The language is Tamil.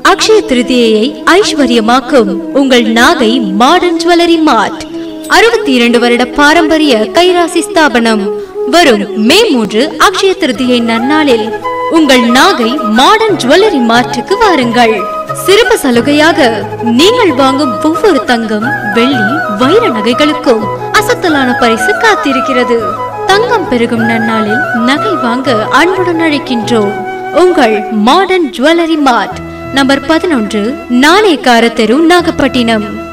அக்ஷய திருதியை ஐஸ்வர்யமாக்கும் உங்கள் நாகை மாடர்ன் ஜுவல்லரி மார்ட் அறுபத்தி இரண்டு வருட பாரம்பரிய கைராசி ஸ்தாபனம் வரும் மே மூன்று அக்ஷய திருதியை நன்னாளில் உங்கள் நாகை மாடர்ன் ஜுவல்லரி மார்ட்டுக்கு வாருங்கள் சிறப்பு சலுகையாக நீங்கள் வாங்கும் ஒவ்வொரு தங்கம் வெள்ளி வைர நகைகளுக்கும் அசத்தலான பரிசு காத்திருக்கிறது தங்கம் பெருகும் நன்னாளில் நகை வாங்க அன்புடன் அழைக்கின்றோம் உங்கள் மாடர்ன் ஜுவல்லரி மார்ட் நம்பர் பதினொன்று நாணயக்கார தெரு நாகப்பட்டினம்